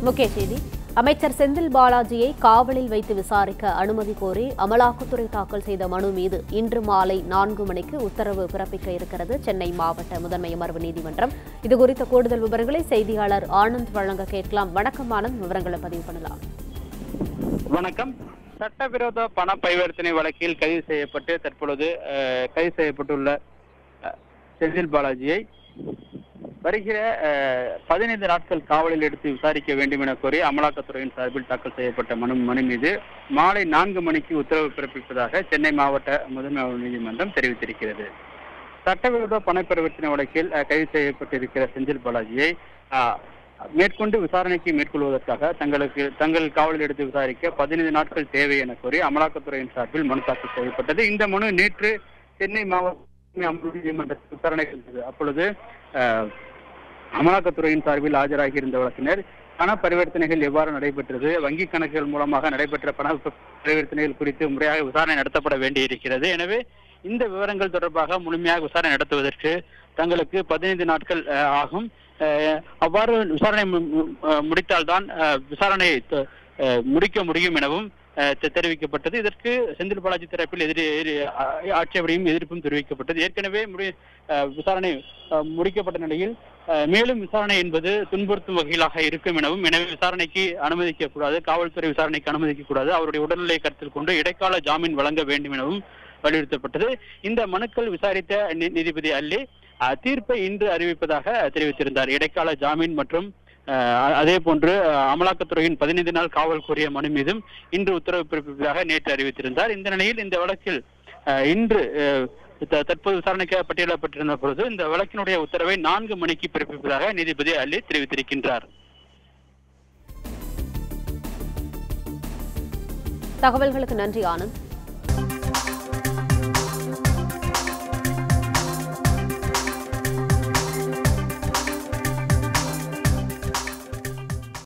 முக்கிய செய்தி அமைச்சர் செந்தில் பாலாஜியை காவலில் வைத்து விசாரிக்க அனுமதி கோரி அமலாக்கத்துறை தாக்கல் செய்த மனு மீது இன்று மாலை நான்கு மணிக்கு உத்தரவு பிறப்பிக்க இருக்கிறது சென்னை மாவட்ட முதன்மை அமர்வு நீதிமன்றம் இதுகுறித்த கூடுதல் விவரங்களை செய்தியாளர் ஆனந்த் வழங்க கேட்கலாம் வணக்கம் ஆனந்த் விவரங்களை பதிவு பண்ணலாம் வணக்கம் சட்டவிரோத பண பரிவர்த்தனை வழக்கில் கைது செய்யப்பட்டு தற்பொழுது அஹ், கைது செய்யப்பட்டுள்ள அஹ், செந்தில் பாலாஜியை வருகிற அஹ், பதினைந்து நாட்கள் காவலில் எடுத்து விசாரிக்க வேண்டும் என கோரி அமலாக்கத்துறையின் சார்பில் தாக்கல் செய்யப்பட்ட மனு மனு மீது மாலை நான்கு மணிக்கு உத்தரவு பிறப்பிப்பதாக சென்னை மாவட்ட முதன்மை அமர்வு நீதிமன்றம் தெரிவித்திருக்கிறது சட்டவிரோத பண பரிவர்த்தனை வழக்கில் அஹ், கைது செய்யப்பட்டிருக்கிற செந்தில் பாலாஜியை அஹ், மேற்கொண்டு விசாரணைக்கு மேற்கொள்வதற்காக தங்களுக்கு தங்கள் காவலில் எடுத்து விசாரிக்க பதினைந்து நாட்கள் தேவை என கோரி அமலாக்கத்துறையின் சார்பில் மனு தாக்கல் செய்யப்பட்டது இந்த மனு நேற்று சென்னை மாவட்ட அமர்வு நீதிமன்றத்தில் விசாரணைக்கு வந்தது அப்பொழுது அஹ், அமலாக்கத்துறையின் சார்பில் ஆஜராகி இருந்த வழக்கினர் பண பரிவர்த்தனைகள் எவ்வாறு நடைபெற்றது வங்கி கணக்குகள் மூலமாக நடைபெற்ற பண பரிவர்த்தனைகள் குறித்து முறையாக விசாரணை நடத்தப்பட வேண்டியிருக்கிறது எனவே இந்த விவரங்கள் தொடர்பாக முழுமையாக விசாரணை நடத்துவதற்கு தங்களுக்கு பதினைந்து நாட்கள் அஹ், ஆகும் அஹ், அவ்வாறு விசாரணை மு- மு- அஹ், முடித்தால்தான் அஹ், விசாரணையை த- அஹ், முடிக்க முடியும் எனவும் அஹ், தெ- தெரிவிக்கப்பட்டது இதற்கு செந்தில் பாலாஜி தரப்பில் எதிரி எதிரி- ஆ- ஆட்சேபனையும் எதிர்ப்பும் தெரிவிக்கப்பட்டது ஏற்கனவே முடி அஹ், விசாரணை அஹ், முடிக்கப்பட்ட நிலையில் அஹ், மேலும் விசாரணை என்பது துன்புறுத்தும் வகையிலாக இருக்கும் எனவும் எனவே விசாரணைக்கு அனுமதிக்க கூடாது காவல்துறை விசாரணைக்கு அனுமதிக்க கூடாது அவருடைய உடல்நிலை கருத்தில் கொண்டு இடைக்கால ஜாமீன் வழங்க வேண்டும் எனவும் வலியுறுத்தப்பட்டது இந்த மனுக்கள் விசாரித்த நீ- நீதிபதி அல்லி அஹ், தீர்ப்பை இன்று அறிவிப்பதாக தெரிவித்திருந்தார் இடைக்கால ஜாமீன் மற்றும் அஹ், அதே போன்று அஹ், அமலாக்கத்துறையின் பதினைந்து நாள் காவல் கோரிய மனு மீதும் இன்று உத்தரவு பிறப்பிப்பதாக நேற்று அறிவித்திருந்தார் இந்த நிலையில் இந்த வழக்கில் அஹ், இன்று அஹ், த- தற்போது விசாரணைக்கு பட்டியலிடப்பட்டிருந்த பொழுது இந்த வழக்கினுடைய உத்தரவை நான்கு மணிக்கு பிறப்பிப்பதாக நீதிபதி அல்லி தெரிவித்திருக்கின்றார் தகவல்களுக்கு நன்றி ஆனந்த்